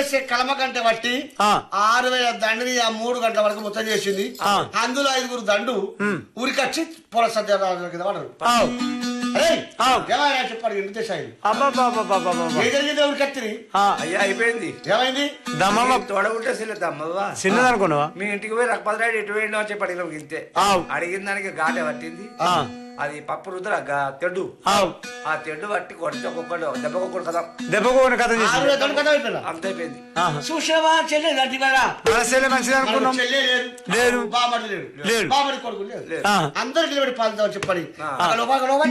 చేసే కలమ గంట బట్టి ఆ. ఆరు వేల దండని ఆ మూడు గంటల వరకు మొత్తం చేసింది ఆ. అందులో ఐదుగురు దండు ఊరికొచ్చి పొల సత్యనారాయణ కింద పడరు ఆవ్. అరే ఆ. ఏమైనా చెప్పాడు ఇంటి దేశాయి అబ్బబ్బబ్బబ్బబ్బబ్బ. ఏ జరిగింది ఊరికత్తిరి ఆ, అయ్యా అయిపోయింది ఏమైంది దమ్మమ్మ తోడగుంటే సిల్ల దమ్మవ్వా చిన్నదనుకున్నావా మీ ఇంటికి పోయి రక్పతిరాడు ఎటు పోయిండో అని చెప్పి అడిగినాం ఇంతే ఆవ్. అడిగిన దానికి ఘాటే పట్టింది ఆ, అది పప్పు రుద్ర గా- తెడ్డు ఆవ్. ఆ తెడ్డు పట్టి కొడితే ఒక్కొక్కడు దెబ్బకొక్కడు కదా దెబ్బకు పోయిన కథ ఆరు చేసి వేల దండు కదా అయిపోయినా అంత అయిపోయింది చూసావా చెల్లె లాంటి కదా మనసేలే మంచిది అనుకున్నాం చెల్లె లేదు లేదు. బామడి లేడు లేడు. బామడి కొడుకు లేదు లేదు. ఆ. అందరికి నిలబడి పాలుతామని చెప్పని ఆ. అక్కడ లోపల లోపల